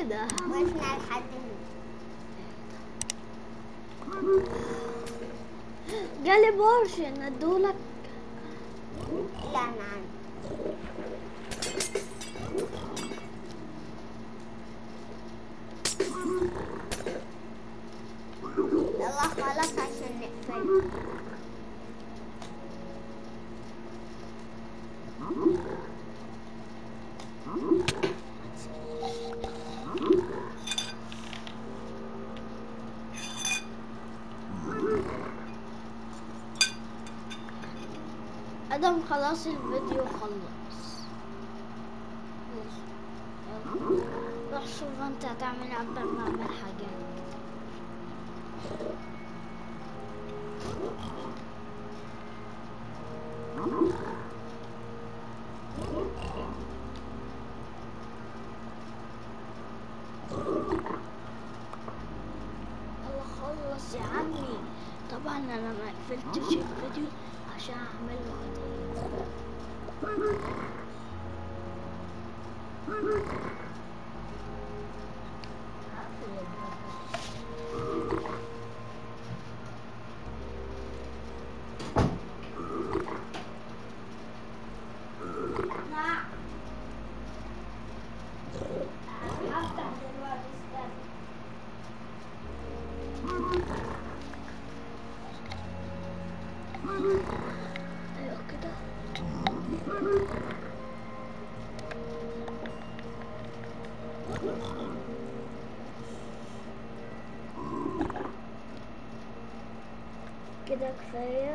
ايه ده وقفنا لحد هنا جالي بورش ندولك لا انا عندي يلا خلاص عشان نقفل ادم خلاص الفيديو خلص يلا. روح شوف انت هتعمل إيه قبل ما اعمل حاجات يلا خلص يا عمي طبعا انا ما قفلتش الفيديو عشان اعمل له هدية هقفل الباب. نعم. هفتح دلوقتي استنى. ايوه كده كده كفايه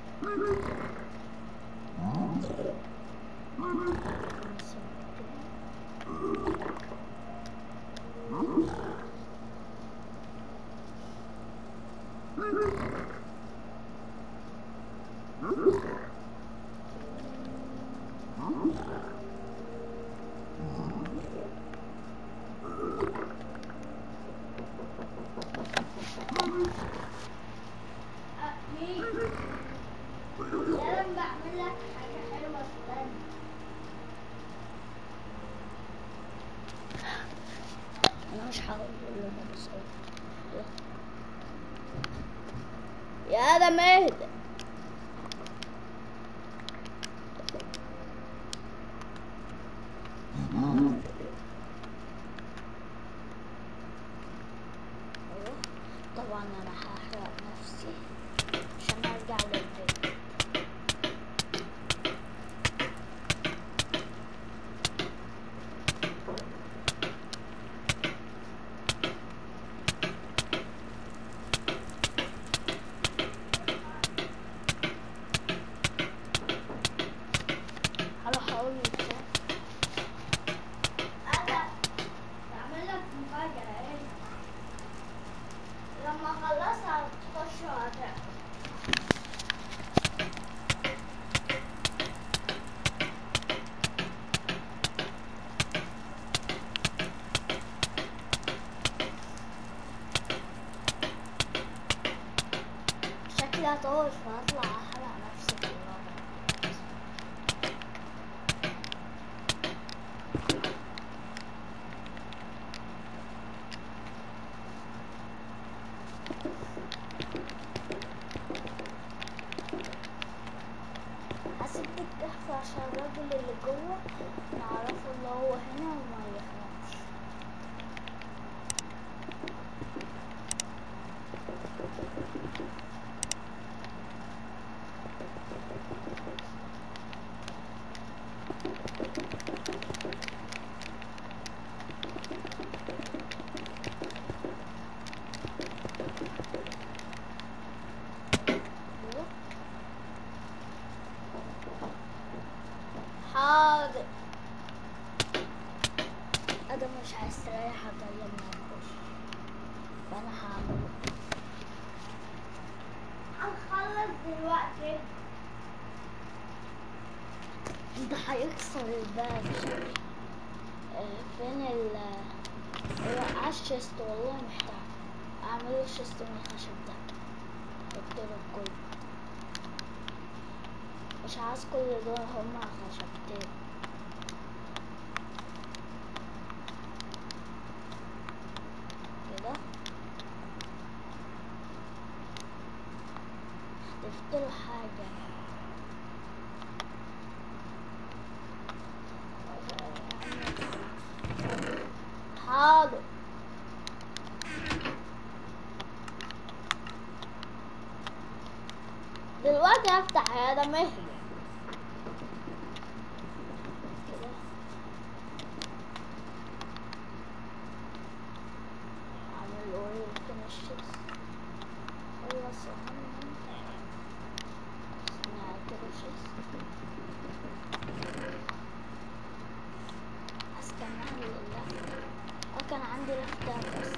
لازم بعمل لك حاجة حلوة استنى أنا مش هقول لهم بس يا آدم اهدى أيوة. طبعا انا هحرق نفسي عشان ارجع للبيت هروح اقول لك انا بعمل لك مفاجأة ايه لما اخلص هتخش وهتعمل شكلي هطول فهطلع احرق نفسي في الرابع هسيب الكهف عشان الراجل اللي جوه نعرفه اللي هو هنا وما يخافش أيوة. حاضر ادم مش هيستريح غير لما يخش فانا هعمل هنخلص دلوقتي ده هيكسر الباب آه، فين ال لا الشيست والله محتاج اعمله شيست من الخشب ده احط له الكل مش عايز كل دول هما خشبتين احط له حاجة حاضر دلوقتي افتح هذا مهلي كده اعمل اوريو فينيشز خلص اهم اسمها كرشز استنى اعمل اللفت اه كان عندي لفتات بس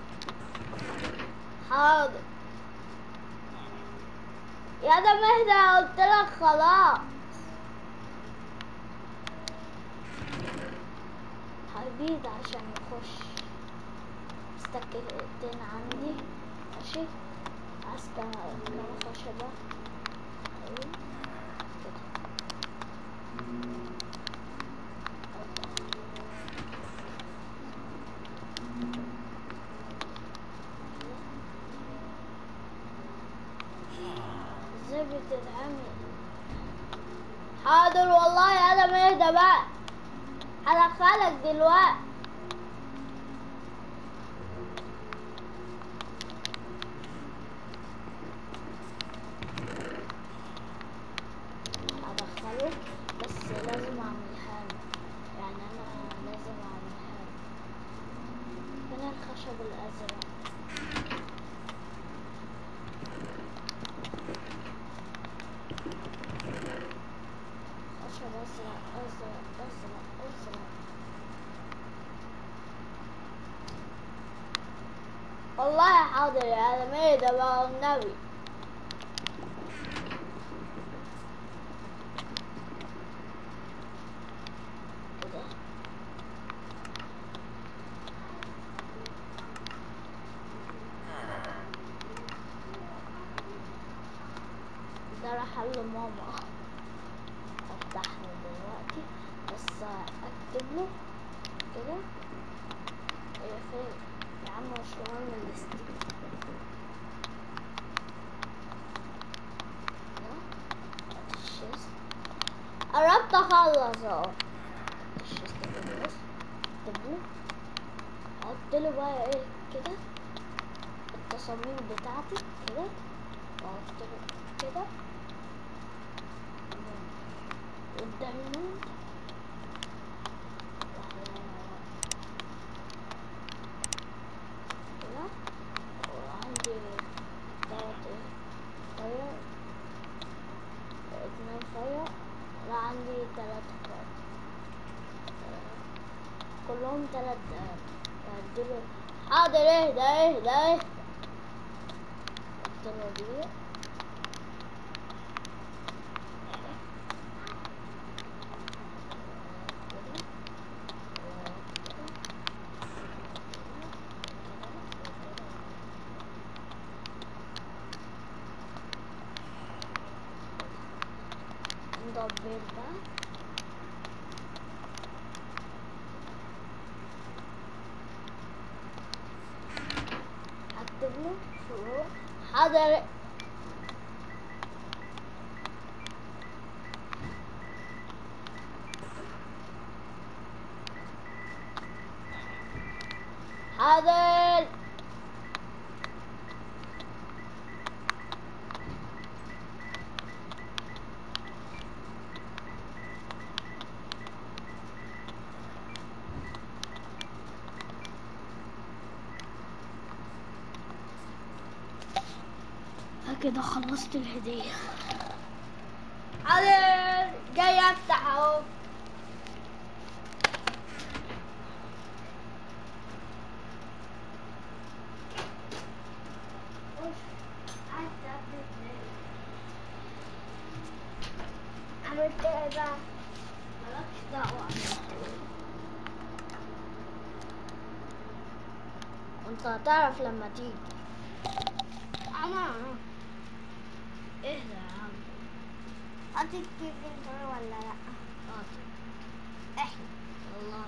حاضر يا ده مهدى قلت لك خلاص هبيد عشان يخش استكتين عندي ماشي عسكر كم خشبة أيوة كده ازاي بتتعمل حاضر والله انا مهدى بقى هدخلك دلوقتي هدخله بس لازم اعملها له يعني انا لازم اعملها له فين الخشب الازرق خشب ازرق ازرق ازرق ازرق والله حاضر يا ميدة بقى النبي كده ده راح له ماما افتح له دلوقتي بس اكتب له كده ايه فين يا عم مش مهم الاستيك الشيست قربت اخلص اهو الشيست كده بس اكتب له احط له بقى ايه كده التصاميم بتاعتي كده واحط له كده والدايموند كده وعندي تلات ايه فاير اتنين فاير لا عندي تلات فاير كلهم تلات هديله حاضر اهدى اهدى اهدى قلتله دي ندبر بقى اكتب له فروع حاضر حاضر كده خلصت الهدية حاضر جاي افتح اهو عملت ايه بقى؟ مالكش دعوة انت هتعرف لما تيجي انا اهدى يا عم اعطيك الفنتور ولا لا؟ حاضر احنا والله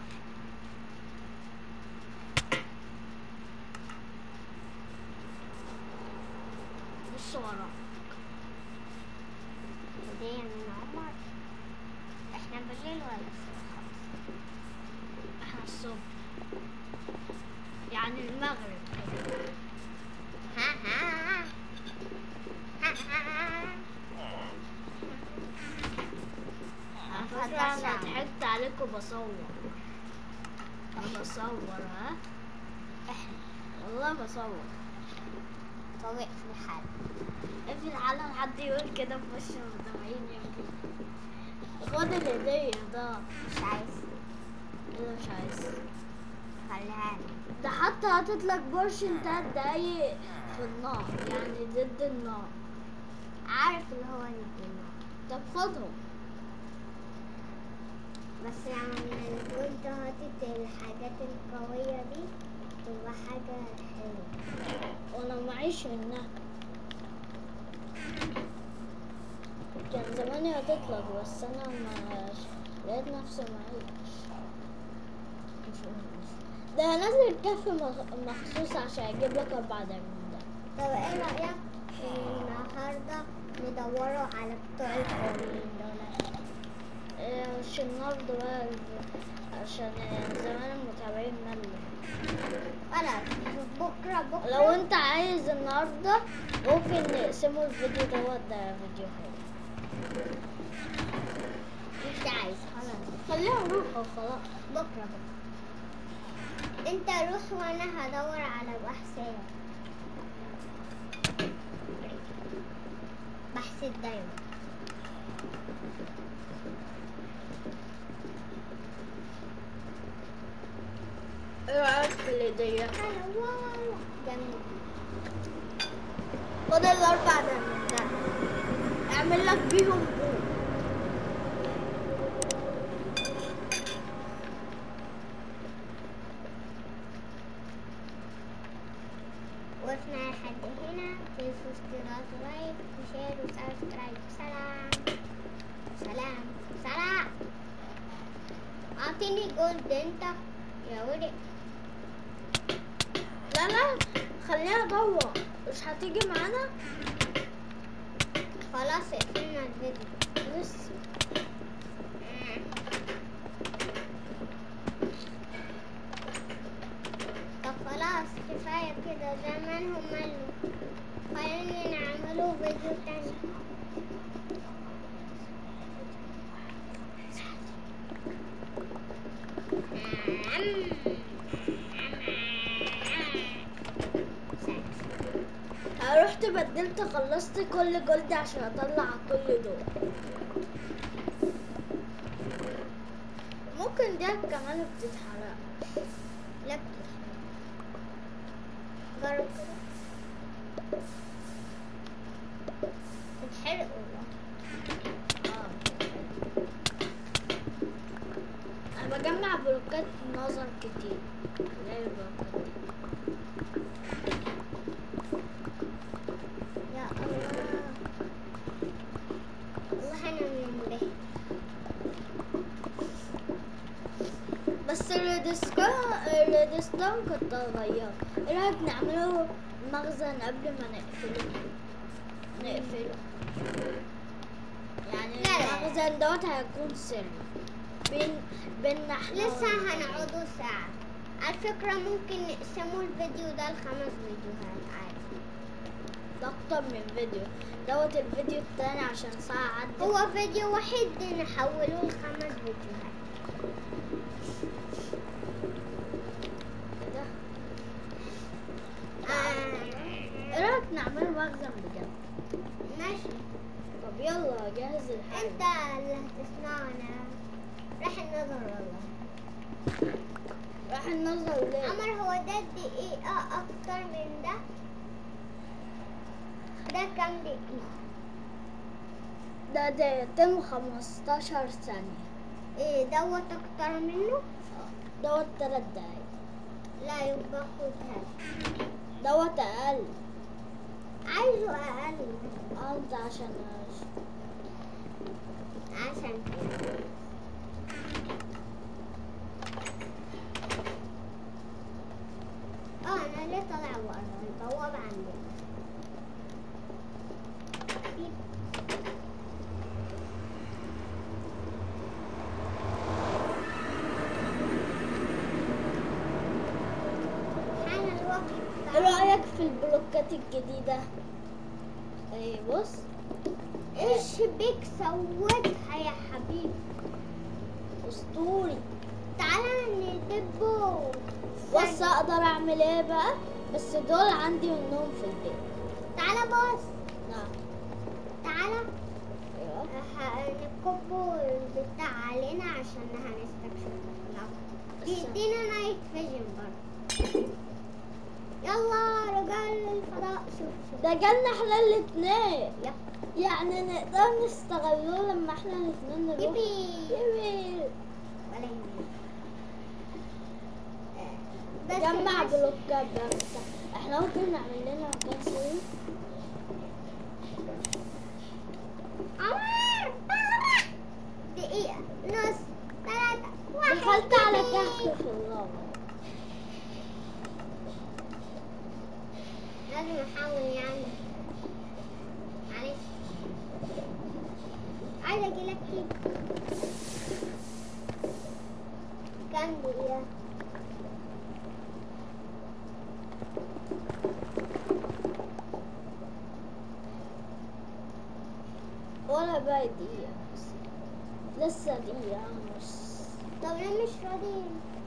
بص وراك يعني المغرب ها ها ها ها على فكرة أنا ضحكت عليكم بصور أنا بصور ها والله بصور طريق في الحال في العالم حد يقول كده في وش المستمعين يمكن خد الهدية ده مش عايز اللي مش عايز خليها لي. ده حتى حاطط لك بورشن تلات دقايق في النار يعني ضد النار عارف اللي هو الدنيا طب خدهم بس يعني كنت حاطط الحاجات القوية دي تبقى حاجة حلوة وانا معيش منها كان زماني هتطلق بس انا ما لقيت نفسي معيش مش مهم. ده هنزل الكف مخ- مخصوص عشان اجيب لك اربع دايموند ده طب ايه رأيك النهاردة ندوروا على بتوع القوانين دول إيه، مش النهارده بقى ال- عشان زمان المتابعين ملوا خلاص بكرة بكرة لو انت عايز النهارده ممكن نقسمه الفيديو دوت ده فيديو حلو مش عايز خلاص خليها نروح خلاص بكرة بكرة انت روح وانا هدور على بحث بحث الدايما ايه رايك في الهديه جميل خد الاربع دايموند ده اعمل لك بيهم بو وقفنا لحد هنا تنسوا اشتراك لايك وشير وسبسكرايب سلام سلام سلام اعطيني جولد انت يا ولد لا لا خليها ادور مش هتيجي معانا خلاص اقفلنا الفيديو لسه طب خلاص كفاية كده زمانهم ملوا خلينا نعملوا فيديو تاني انا رحت بدلت خلصت كل جلد عشان اطلع كل دول ممكن دي كمان بتتحرق لا بتحرق. جرب كده بتحرق والله اه انا بجمع بلوكات نظر كتير زي البلوكات دي. يا الله والله انا منبهر بس الريدستون الريدستون كنت اغيره ايه رايك نعمله مخزن قبل ما نقفله نقفله يعني لا لا. المخزن دوت هيكون سر بين بيننا احنا لسه والمتابعين. هنقعدوا ساعة على فكرة ممكن نقسموا الفيديو ده لخمس فيديوهات عادي ده اكتر من فيديو دوت الفيديو التاني عشان ساعة عدت هو فيديو واحد نحوله لخمس فيديوهات كده آه. ايه رايك نعمله مخزن بجد ماشي طب يلا جهز الحاجة انت اللي هتسمعنا راح النظر والله راح النظر ليه عمر هو ده دقيقة أكتر من ده ده كام دقيقة ده دقيقتين وخمستاشر ثانية ايه دوت أكتر منه دوت تلات دقايق لا يبقى خدها دوت أقل عايزه أقل اه انت عشان عشان كده اه انا ليه طالع ورا البوابة عندنا حالا ايه رأيك في البلوكات الجديدة ايه بص ايش بيك سوتها يا حبيبي اسطوري تعالى ندبه بص اقدر اعمل ايه بقى بس دول عندي منهم في البيت تعالى بص نعم تعالى ايوه ه- نكبه البتاع علينا عشان هنستكشف بس- يدينا نايت فيجن برضه يلا رجال الفضاء شوف شوف ده جالنا احنا الاتنين يب يعني نقدر نستغلوه لما احنا الاتنين نروح يبي يبي ولا يهمك آه، بس جمع بس- بلوكات بقى بس احنا ممكن نعمل لنا مكان سوري عمر بره. دقيقة نص ثلاثة واحد دخلت على اتنين. كهف في اللافا لازم احاول يعني معلش عايزة اجيلك فيه كام دقيقة ولا بقى دقيقة بس لسه دقيقة ونص طب ليه مش راضي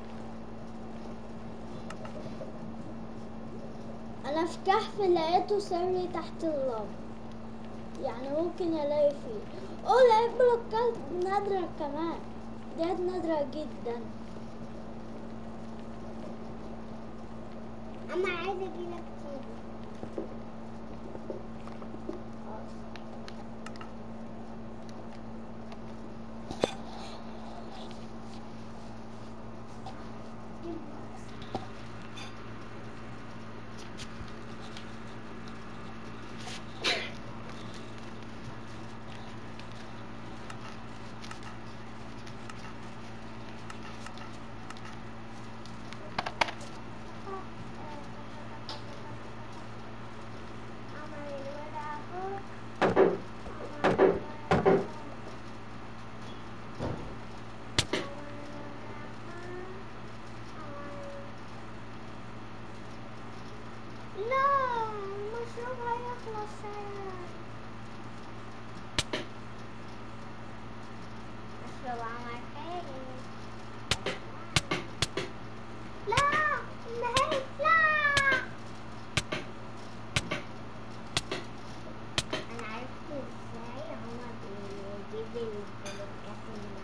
انا في كهف لقيته سري تحت اللافا يعني ممكن الاقي فيه اوه لقيت بلوكات نادرة كمان ديت نادرة جدا اما عايزة اجيلك تيجي لا المشروب هيخلص مشروب عمل حاجة لا انتهيت لا انا عرفت ازاي هما بيجيب البلوكات من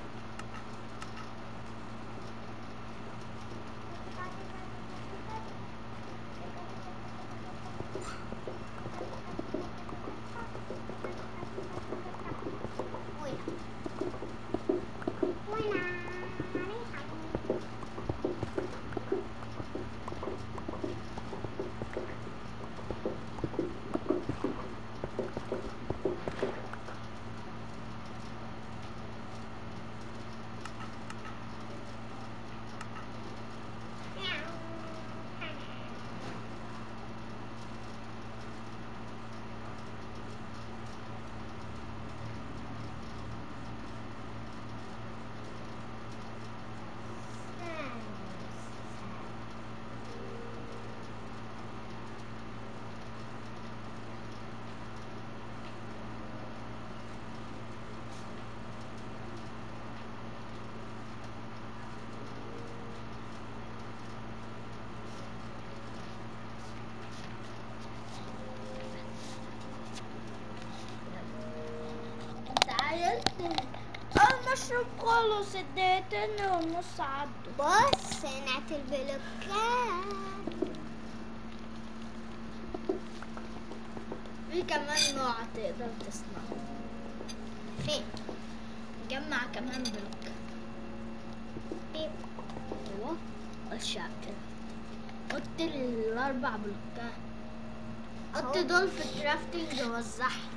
انت عايز المشروب خلص الدقيقتين ونص عدوا بص صنعت البلوكات في كمان نوع تقدر تصنعه فين جمع كمان بلوك فين ايوه الشعب كده حط الاربع بلوكات حط أهو. دول في الكرافتنج ووزعهم